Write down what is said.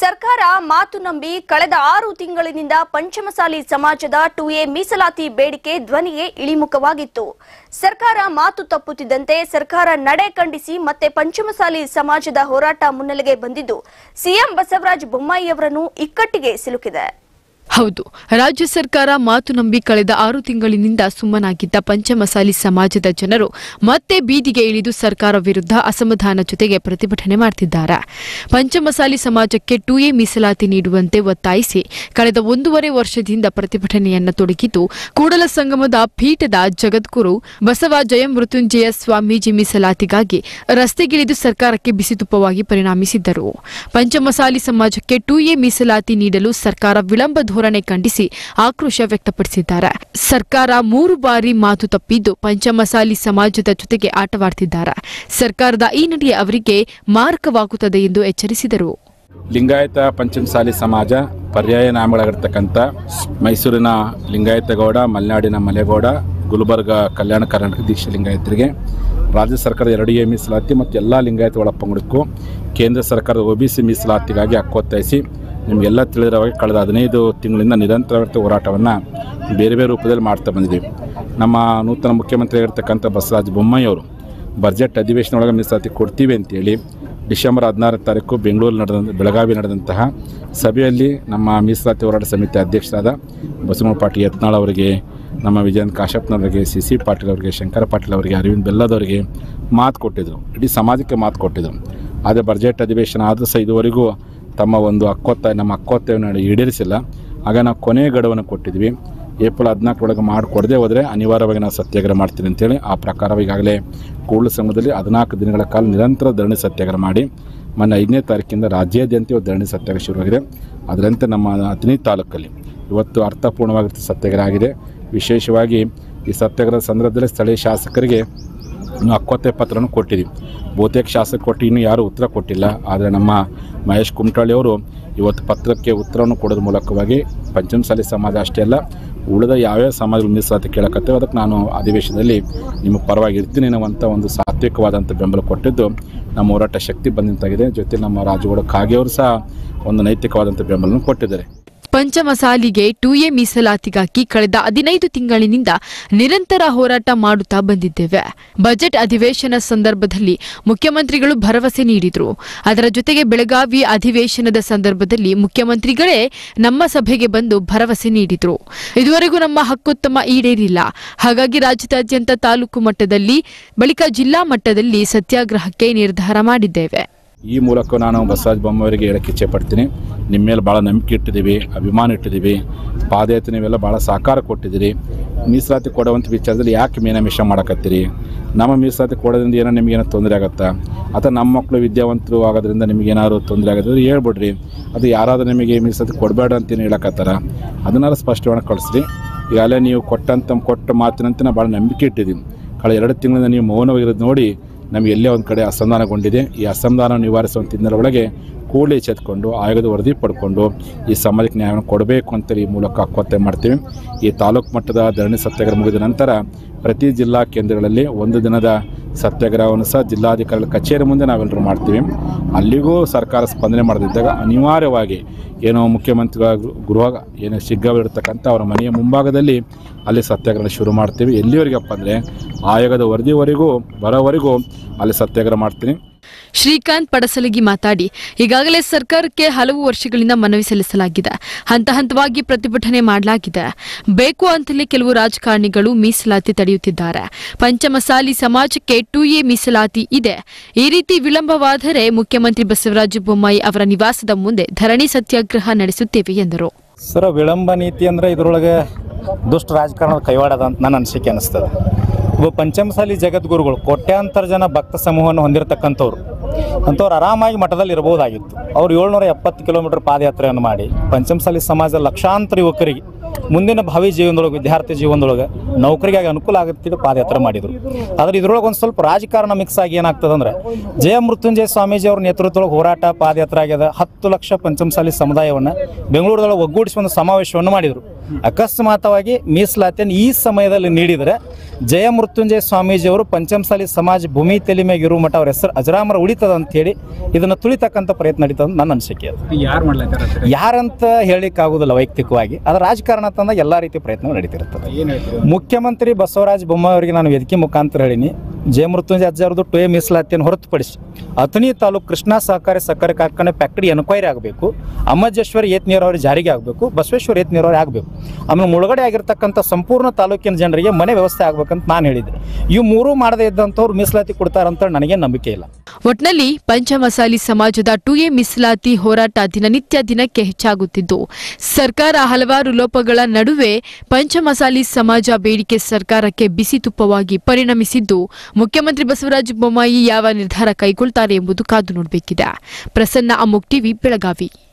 ಸರ್ಕಾರ ಮಾತು ನಂಬಿ ಕಳೆದ ಆರು ತಿಂಗಳಿನಿಂದ ಪಂಚಮಸಾಲಿ ಸಮಾಜದ ಟು ಎ ಮೀಸಲಾತಿ ಬೇಡಿಕೆ ಧ್ವನಿಗೆ ಇಳಿಮುಖವಾಗಿತ್ತು ಸರ್ಕಾರ ಮಾತು ತಪ್ಪುತ್ತಿದ್ದಂತೆ ಸರ್ಕಾರ ನಡೆ ಖಂಡಿಸಿ ಮತ್ತೆ ಪಂಚಮಸಾಲಿ ಸಮಾಜದ ಹೋರಾಟ ಮುನ್ನೆಲೆಗೆ ಬಂದಿದ್ದು ಸಿಎಂ ಬಸವರಾಜ ಬೊಮ್ಮಾಯಿಯವರನ್ನು ಇಕ್ಕಟ್ಟಿಗೆ ಸಿಲುಕಿದೆ ಹೌದು ರಾಜ್ಯ ಸರ್ಕಾರ ಮಾತು ನಂಬಿ ಕಳೆದ ಆರು ತಿಂಗಳಿನಿಂದ ಸುಮ್ಮನಾಗಿದ್ದ ಪಂಚಮಸಾಲಿ ಸಮಾಜದ ಜನರು ಮತ್ತೆ ಬೀದಿಗೆ ಇಳಿದು ಸರ್ಕಾರ ವಿರುದ್ಧ ಅಸಮಾಧಾನ ಜೊತೆಗೆ ಪ್ರತಿಭಟನೆ ಮಾಡ್ತಿದ್ದಾರೆ ಪಂಚಮಸಾಲಿ ಸಮಾಜಕ್ಕೆ ಟು ಎ ಮೀಸಲಾತಿ ನೀಡುವಂತೆ ಒತ್ತಾಯಿಸಿ ಕಳೆದ ಒಂದೂವರೆ ವರ್ಷದಿಂದ ಪ್ರತಿಭಟನೆಯನ್ನ ತೊಡಗಿದ್ದು ಕೂಡಲ ಸಂಗಮದ ಪೀಠದ ಜಗದ್ಗುರು ಬಸವ ಜಯಮೃತ್ಯುಂಜಯ ಸ್ವಾಮೀಜಿ ಮೀಸಲಾತಿಗಾಗಿ ರಸ್ತೆಗಿಳಿದು ಸರ್ಕಾರಕ್ಕೆ ಬಿಸಿತುಪ್ಪವಾಗಿ ಪರಿಣಾಮಿಸಿದ್ದರು ಪಂಚಮಸಾಲಿ ಸಮಾಜಕ್ಕೆ ಟು ಎ ಮೀಸಲಾತಿ ನೀಡಲು ಸರ್ಕಾರ ವಿಳಂಬ ಧೋರಣೆ ಖಂಡಿಸಿ ಆಕ್ರೋಶ ವ್ಯಕ್ತಪಡಿಸಿದ್ದಾರೆ ಸರ್ಕಾರ ಮೂರು ಬಾರಿ ಮಾತು ತಪ್ಪಿದ್ದು ಪಂಚಮಸಾಲಿ ಸಮಾಜದ ಜೊತೆಗೆ ಆಟವಾಡ್ತಿದ್ದಾರೆ ಸರ್ಕಾರದ ಈ ನಡೆಗೆ ಅವರಿಗೆ ಮಾರಕವಾಗುತ್ತದೆ ಎಂದು ಎಚ್ಚರಿಸಿದರು ಲಿಂಗಾಯತ ಪಂಚಮಸಾಲಿ ಸಮಾಜ ಪರ್ಯಾಯ ನಾಮಗಳಾಗಿರ್ತಕ್ಕಂಥ ಮೈಸೂರಿನ ಲಿಂಗಾಯತ ಗೌಡ ಮಲೆನಾಡಿನ ಮಲೆಗೌಡ ಗುಲ್ಬರ್ಗ ಕಲ್ಯಾಣ ಕರ್ನಾಟಕ ದೀಕ್ಷಾ ಲಿಂಗಾಯತರಿಗೆ ರಾಜ್ಯ ಸರ್ಕಾರದ ಎರಡು ಎ ಮೀಸಲಾತಿ ಮತ್ತು ಎಲ್ಲ ಲಿಂಗಾಯತ ಒಳಪಂಗಡಕ್ಕೂ ಕೇಂದ್ರ ಸರ್ಕಾರದ ಒ ಬಿ ಸಿ ಮೀಸಲಾತಿಗಾಗಿ ಹಕ್ಕೊತ್ತಾಯಿಸಿ ನಿಮಗೆಲ್ಲ ತಿಳಿದಿರುವಾಗ ಕಳೆದ ಹದಿನೈದು ತಿಂಗಳಿಂದ ನಿರಂತರವಾದ ಹೋರಾಟವನ್ನು ಬೇರೆ ಬೇರೆ ರೂಪದಲ್ಲಿ ಮಾಡ್ತಾ ಬಂದಿದ್ದೀವಿ ನಮ್ಮ ನೂತನ ಮುಖ್ಯಮಂತ್ರಿ ಆಗಿರ್ತಕ್ಕಂಥ ಬಸವರಾಜ ಬೊಮ್ಮಾಯಿ ಅವರು ಬಜೆಟ್ ಅಧಿವೇಶನ ಒಳಗೆ ಮೀಸಲಾತಿ ಕೊಡ್ತೀವಿ ಅಂತೇಳಿ ಡಿಸೆಂಬರ್ ಹದಿನಾರನೇ ತಾರೀಕು ಬೆಂಗಳೂರು ನಡೆದ ಬೆಳಗಾವಿ ನಡೆದಂತಹ ಸಭೆಯಲ್ಲಿ ನಮ್ಮ ಮೀಸಲಾತಿ ಹೋರಾಟ ಸಮಿತಿ ಅಧ್ಯಕ್ಷರಾದ ಬಸವಣ್ಣ ಪಾಟೀಲ್ ಯತ್ನಾಳ್ ಅವರಿಗೆ ನಮ್ಮ ವಿಜಯಂತ್ ಕಾಶಪ್ಪನವರಿಗೆ ಸಿ ಸಿ ಪಾಟೀಲ್ ಅವರಿಗೆ ಶಂಕರ ಪಾಟೀಲ್ ಅವರಿಗೆ ಅರವಿಂದ್ ಬೆಲ್ಲದವರಿಗೆ ಮಾತು ಕೊಟ್ಟಿದ್ದರು ಇಡೀ ಸಮಾಜಕ್ಕೆ ಮಾತು ಕೊಟ್ಟಿದ್ದರು ಆದರೆ ಬಜೆಟ್ ಅಧಿವೇಶನ ಆದರೂ ಸಹ ಇದುವರೆಗೂ ತಮ್ಮ ಒಂದು ಹಕ್ಕೊತ್ತಾಯ ನಮ್ಮ ಹಕ್ಕೊತ್ತಾಯವನ್ನು ಈಡೇರಿಸಿಲ್ಲ ಆಗ ನಾವು ಕೊನೆಯ ಗಡುವನ್ನು ಕೊಟ್ಟಿದ್ವಿ ಏಪ್ರಿಲ್ ಹದಿನಾಲ್ಕರೊಳಗೆ ಮಾಡಿಕೊಡದೆ ಹೋದರೆ ಅನಿವಾರ್ಯವಾಗಿ ನಾವು ಸತ್ಯಾಗ್ರಹ ಮಾಡ್ತೀನಿ ಅಂತೇಳಿ ಆ ಪ್ರಕಾರ ಈಗಾಗಲೇ ಕೂಡಲ ಸಂಘದಲ್ಲಿ ಹದಿನಾಲ್ಕು ದಿನಗಳ ಕಾಲ ನಿರಂತರ ಧರಣಿ ಸತ್ಯಾಗ್ರಹ ಮಾಡಿ ಮೊನ್ನೆ ಐದನೇ ತಾರೀಕಿಂದ ರಾಜ್ಯಾದ್ಯಂತ ಇವತ್ತು ಧರಣಿ ಸತ್ಯಾಗ್ರಹ ಶುರುವಾಗಿದೆ ಅದರಂತೆ ನಮ್ಮ ಹದಿನೈದು ತಾಲೂಕಲ್ಲಿ ಇವತ್ತು ಅರ್ಥಪೂರ್ಣವಾಗಿರ್ತ ಸತ್ಯಾಗ್ರಹ ಆಗಿದೆ ವಿಶೇಷವಾಗಿ ಈ ಸತ್ಯಾಗ್ರಹದ ಸಂದರ್ಭದಲ್ಲಿ ಸ್ಥಳೀಯ ಶಾಸಕರಿಗೆ ಇನ್ನು ಹಕ್ಕೊತ್ತೆ ಪತ್ರವನ್ನು ಕೊಟ್ಟಿದ್ದೀವಿ ಬಹುತೇಕ ಶಾಸಕ ಕೊಟ್ಟು ಇನ್ನೂ ಯಾರೂ ಉತ್ತರ ಕೊಟ್ಟಿಲ್ಲ ಆದರೆ ನಮ್ಮ ಮಹೇಶ್ ಕುಮಟಳ್ಳಿ ಅವರು ಇವತ್ತು ಪತ್ರಕ್ಕೆ ಉತ್ತರವನ್ನು ಕೊಡೋದ್ರ ಮೂಲಕವಾಗಿ ಪಂಚಮಸಾಲಿ ಸಮಾಜ ಅಷ್ಟೇ ಅಲ್ಲ ಉಳಿದ ಯಾವ್ಯಾವ ಸಮಾಜಗಳು ಮೀಸಲಾತಿ ಕೇಳಕತ್ತೇವೆ ಅದಕ್ಕೆ ನಾನು ಅಧಿವೇಶನದಲ್ಲಿ ನಿಮಗೆ ಪರವಾಗಿ ಇರ್ತೀನಿ ಅನ್ನುವಂಥ ಒಂದು ಸಾತ್ವಿಕವಾದಂಥ ಬೆಂಬಲ ಕೊಟ್ಟಿದ್ದು ನಮ್ಮ ಹೋರಾಟ ಶಕ್ತಿ ಬಂದಂತಾಗಿದೆ ಜೊತೆ ನಮ್ಮ ರಾಜಗೌಡ ಕಾಗೆಯವರು ಸಹ ಒಂದು ನೈತಿಕವಾದಂಥ ಬೆಂಬಲವನ್ನು ಕೊಟ್ಟಿದ್ದಾರೆ ಪಂಚಮಸಾಲಿಗೆ ಟು ಎ ಮೀಸಲಾತಿಗಾಗಿ ಕಳೆದ ಹದಿನೈದು ತಿಂಗಳಿನಿಂದ ನಿರಂತರ ಹೋರಾಟ ಮಾಡುತ್ತಾ ಬಂದಿದ್ದೇವೆ ಬಜೆಟ್ ಅಧಿವೇಶನ ಸಂದರ್ಭದಲ್ಲಿ ಮುಖ್ಯಮಂತ್ರಿಗಳು ಭರವಸೆ ನೀಡಿದ್ರು ಅದರ ಜೊತೆಗೆ ಬೆಳಗಾವಿ ಅಧಿವೇಶನದ ಸಂದರ್ಭದಲ್ಲಿ ಮುಖ್ಯಮಂತ್ರಿಗಳೇ ನಮ್ಮ ಸಭೆಗೆ ಬಂದು ಭರವಸೆ ನೀಡಿದ್ರು ಇದುವರೆಗೂ ನಮ್ಮ ಹಕ್ಕುತ್ತಮ ಈಡೇರಿಲ್ಲ ಹಾಗಾಗಿ ರಾಜ್ಯದಾದ್ಯಂತ ತಾಲೂಕು ಮಟ್ಟದಲ್ಲಿ ಬಳಿಕ ಜಿಲ್ಲಾ ಮಟ್ಟದಲ್ಲಿ ಸತ್ಯಾಗ್ರಹಕ್ಕೆ ನಿರ್ಧಾರ ಮಾಡಿದ್ದೇವೆ ಈ ಮೂಲಕ ನಾನು ಬಸವರಾಜ ಬೊಮ್ಮಾಯಿಯವರಿಗೆ ಹೇಳಕ್ಕೆ ಇಚ್ಛೆ ಪಡ್ತೀನಿ ನಿಮ್ಮ ಮೇಲೆ ಭಾಳ ನಂಬಿಕೆ ಇಟ್ಟಿದ್ದೀವಿ ಅಭಿಮಾನ ಇಟ್ಟಿದ್ದೀವಿ ಪಾದಯಾತ್ರೆ ನೀವೆಲ್ಲ ಭಾಳ ಸಹಕಾರ ಕೊಟ್ಟಿದ್ದೀರಿ ಮೀಸಲಾತಿ ಕೊಡುವಂಥ ವಿಚಾರದಲ್ಲಿ ಯಾಕೆ ಮೀನಮೇಷ ಮಾಡಕತ್ತೀರಿ ನಮ್ಮ ಮೀಸಲಾತಿ ಕೊಡೋದ್ರಿಂದ ಏನೋ ನಿಮಗೇನೋ ತೊಂದರೆ ಆಗುತ್ತಾ ಅಥವಾ ನಮ್ಮ ಮಕ್ಕಳು ವಿದ್ಯಾವಂತರು ಆಗೋದ್ರಿಂದ ನಿಮಗೇನಾದ್ರು ತೊಂದರೆ ಆಗೋದ್ರೆ ಹೇಳ್ಬಿಡ್ರಿ ಅದು ಯಾರಾದರೂ ನಿಮಗೆ ಮೀಸಲಾತಿ ಕೊಡಬೇಡ ಅಂತೇನು ಹೇಳಕತ್ತಾರ ಅದನ್ನೆಲ್ಲ ಸ್ಪಷ್ಟವಾಗಿ ಕಳಿಸ್ರಿ ಈಗಾಗಲೇ ನೀವು ಕೊಟ್ಟಂತ ಕೊಟ್ಟ ಮಾತಿನಂತೆ ನಾವು ಭಾಳ ನಂಬಿಕೆ ಇಟ್ಟಿದ್ದೀವಿ ಕಳೆದ ಎರಡು ತಿಂಗಳಿಂದ ನೀವು ಮೌನವಾಗಿರೋದು ನೋಡಿ ನಮಗೆ ಎಲ್ಲೇ ಒಂದು ಕಡೆ ಅಸಮಾಧಾನಗೊಂಡಿದೆ ಈ ಅಸಮಾಧಾನ ನಿವಾರಿಸುವಂಥ ಹಿನ್ನೆಲೆಯೊಳಗೆ ಕೂಡಲೇ ಎಚ್ಚೆತ್ಕೊಂಡು ಆಯೋಗದ ವರದಿ ಪಡ್ಕೊಂಡು ಈ ಸಮಾಜಕ್ಕೆ ನ್ಯಾಯವನ್ನು ಕೊಡಬೇಕು ಅಂತೇಳಿ ಈ ಮೂಲಕ ಒತ್ತಾಯ ಮಾಡ್ತೀವಿ ಈ ತಾಲೂಕು ಮಟ್ಟದ ಧರಣಿ ಸತ್ಯಾಗ್ರಹ ಮುಗಿದ ನಂತರ ಪ್ರತಿ ಜಿಲ್ಲಾ ಕೇಂದ್ರಗಳಲ್ಲಿ ಒಂದು ದಿನದ ಸತ್ಯಾಗ್ರಹವನ್ನು ಸಹ ಜಿಲ್ಲಾಧಿಕಾರಿಗಳ ಕಚೇರಿ ಮುಂದೆ ನಾವೆಲ್ಲರೂ ಮಾಡ್ತೀವಿ ಅಲ್ಲಿಗೂ ಸರ್ಕಾರ ಸ್ಪಂದನೆ ಮಾಡದಿದ್ದಾಗ ಅನಿವಾರ್ಯವಾಗಿ ಏನೋ ಮುಖ್ಯಮಂತ್ರಿಗಳ ಗೃ- ಗೃಹ ಏನು ಶಿಗ್ಗವಿರ್ತಕ್ಕಂಥ ಅವರ ಮನೆಯ ಮುಂಭಾಗದಲ್ಲಿ ಅಲ್ಲಿ ಸತ್ಯಾಗ್ರಹ ಶುರು ಮಾಡ್ತೀವಿ ಎಲ್ಲಿವರೆಗಪ್ಪ ಅಂದರೆ ಆಯೋಗದ ವರದಿವರೆಗೂ ಬರೋವರೆಗೂ ಅಲ್ಲಿ ಸತ್ಯಾಗ್ರಹ ಮಾಡ್ತೀನಿ ಶ್ರೀಕಾಂತ್ ಪಡಸಲಗಿ ಮಾತಾಡಿ ಈಗಾಗಲೇ ಸರ್ಕಾರಕ್ಕೆ ಹಲವು ವರ್ಷಗಳಿಂದ ಮನವಿ ಸಲ್ಲಿಸಲಾಗಿದೆ ಹಂತ ಹಂತವಾಗಿ ಪ್ರತಿಭಟನೆ ಮಾಡಲಾಗಿದೆ ಬೇಕು ಅಂತಲೇ ಕೆಲವು ರಾಜಕಾರಣಿಗಳು ಮೀಸಲಾತಿ ತಡೆಯುತ್ತಿದ್ದಾರೆ ಪಂಚಮಸಾಲಿ ಸಮಾಜಕ್ಕೆ ಟು ಎ ಮೀಸಲಾತಿ ಇದೆ ಈ ರೀತಿ ವಿಳಂಬವಾದರೆ ಮುಖ್ಯಮಂತ್ರಿ ಬಸವರಾಜ ಬೊಮ್ಮಾಯಿ ಅವರ ನಿವಾಸದ ಮುಂದೆ ಧರಣಿ ಸತ್ಯಾಗ್ರಹ ನಡೆಸುತ್ತೇವೆ ಎಂದರು ಸರ ವಿಳಂಬ ನೀತಿ ಅಂದ್ರೆ ಇದ್ರೊಳಗೆ ದುಷ್ಟ ರಾಜಕಾರಣದ ಕೈವಾಡದ ಅಂತ ನನ್ನ ಅನಿಸಿಕೆ ಅನಿಸ್ತದೆ ಒಬ್ಬ ಪಂಚಮಸಾಲಿ ಜಗದ್ಗುರುಗಳು ಕೋಟ್ಯಾಂತರ ಜನ ಭಕ್ತ ಸಮೂಹವನ್ನು ಹೊಂದಿರತಕ್ಕಂಥವ್ರು ಅಂಥವ್ರು ಆರಾಮಾಗಿ ಮಠದಲ್ಲಿ ಇರಬಹುದಾಗಿತ್ತು ಅವ್ರು ಏಳ್ನೂರ ಎಪ್ಪತ್ತು ಕಿಲೋಮೀಟರ್ ಪಾದಯಾತ್ರೆಯನ್ನು ಮಾಡಿ ಪಂಚಮಸಾಲಿ ಸಮಾಜದ ಲಕ್ಷಾಂತರ ಯುವಕರಿಗೆ ಮುಂದಿನ ಭಾವಿ ಜೀವನದೊಳಗೆ ವಿದ್ಯಾರ್ಥಿ ಜೀವನದೊಳಗೆ ನೌಕರಿಗಾಗಿ ಅನುಕೂಲ ಆಗುತ್ತೆ ಪಾದಯಾತ್ರೆ ಮಾಡಿದರು ಆದರೆ ಇದ್ರೊಳಗೆ ಒಂದು ಸ್ವಲ್ಪ ರಾಜಕಾರಣ ಮಿಕ್ಸ್ ಆಗಿ ಏನಾಗ್ತದೆ ಅಂದ್ರೆ ಜಯ ಮೃತ್ಯುಂಜಯ ಸ್ವಾಮೀಜಿ ಅವ್ರ ನೇತೃತ್ವದೊಳಗೆ ಹೋರಾಟ ಪಾದಯಾತ್ರೆ ಆಗ್ಯದ ಹತ್ತು ಲಕ್ಷ ಪಂಚಮಸಾಲಿ ಸಮುದಾಯವನ್ನು ಬೆಂಗಳೂರದೊಳಗೆ ಒಗ್ಗೂಡಿಸಿ ಒಂದು ಸಮಾವೇಶವನ್ನು ಮಾಡಿದರು ಅಕಸ್ಮಾತವಾಗಿ ಮೀಸಲಾತಿಯನ್ನು ಈ ಸಮಯದಲ್ಲಿ ನೀಡಿದರೆ ಜಯ ಮೃತ್ಯುಂಜಯ ಸ್ವಾಮೀಜಿಯವರು ಪಂಚಮಸಾಲಿ ಸಮಾಜ ಭೂಮಿ ತಲೆ ಮ್ಯಾಗ ಇರುವ ಮಟ್ಟ ಅವ್ರ ಹೆಸರು ಅಜರಾಮರ ಉಳಿತದ ಅಂತ ಹೇಳಿ ಇದನ್ನು ತುಳಿತಕ್ಕಂಥ ಪ್ರಯತ್ನ ನಡೀತದ ಅಂತ ನನ್ನ ಅನಿಸಿಕೆ ಅದು ಯಾರು ಮಾಡ್ಲತ್ತಾರ ಯಾರಂತ ಹೇಳಿಕ್ ಆಗುದಿಲ್ಲ ವೈಯಕ್ತಿಕವಾಗಿ ಅದು ರಾಜಕಾರಣ ತಂದಾಗ ಎಲ್ಲಾ ರೀತಿ ಪ್ರಯತ್ನ ನಡೀತಿರ್ತದೆ ಏನ್ ಹೇಳ್ತೀರಿ ಮುಖ್ಯಮಂತ್ರಿ ಬಸವರಾಜ ಬೊಮ್ಮಾಯಿ ಅವರಿಗೆ ನಾನು ವೇದಿಕೆ ಮುಖಾಂತರ ಹೇಳಿನಿ ಜಯ ಮೃತ್ಯುಂಜಯ ಅಜ್ಜಾರದು ಟೊಯೆ ಮೀಸಲಾತಿಯನ್ನು ಹೊರತುಪಡಿಸಿ ಅಥಣಿ ತಾಲೂಕು ಕೃಷ್ಣಾ ಸಹಕಾರಿ ಸಕ್ಕರೆ ಕಾರ್ಖಾನೆ ಫ್ಯಾಕ್ಟರಿ ಎನ್ಕ್ವೈರಿ ಆಗಬೇಕು ಅಮ್ಮಜೇಶ್ವರಿ ಏತ್ ನೀರಾವರಿ ಜಾರಿಗೆ ಆಗಬೇಕು ಬಸವೇಶ್ವರ ಏತ್ ನೀರಾವರಿ ಆಗಬೇಕು ಆಮೇಲೆ ಮುಳುಗಡೆ ಆಗಿರ್ತಕ್ಕಂಥ ಸಂಪೂರ್ಣ ತಾಲೂಕಿನ ಜನರಿಗೆ ಮನೆ ವ್ಯವಸ್ಥೆ ಆಗ್ಬೇಕಂತ ನಾನು ಹೇಳಿದ್ದೆ ಇವು ಮೂರೂ ಮಾಡದೇ ಇದ್ದಂಥವ್ರು ಮೀಸಲಾತಿ ಕೊಡ್ತಾರಂತ ನನಗೆ ನಂಬಿಕೆ ಇಲ್ಲ ಒಟ್ನಲ್ಲಿ ಪಂಚಮಸಾಲಿ ಸಮಾಜದ ಟು ಎ ಮೀಸಲಾತಿ ಹೋರಾಟ ದಿನನಿತ್ಯ ದಿನಕ್ಕೆ ಹೆಚ್ಚಾಗುತ್ತಿದ್ದು ಸರ್ಕಾರ ಹಲವಾರು ಲೋಪಗಳ ನಡುವೆ ಪಂಚಮಸಾಲಿ ಸಮಾಜ ಬೇಡಿಕೆ ಸರ್ಕಾರಕ್ಕೆ ಬಿಸಿ ತುಪ್ಪವಾಗಿ ಪರಿಣಮಿಸಿದ್ದು ಮುಖ್ಯಮಂತ್ರಿ ಬಸವರಾಜ ಬೊಮ್ಮಾಯಿ ಯಾವ ನಿರ್ಧಾರ ಕೈಗೊಳ್ತಾರೆ ಎಂಬುದು ಕಾದು ನೋಡಬೇಕಿದೆ ಪ್ರಸನ್ನ ಅಮುಕ್ ಟಿವಿ ಬೆಳಗಾವಿ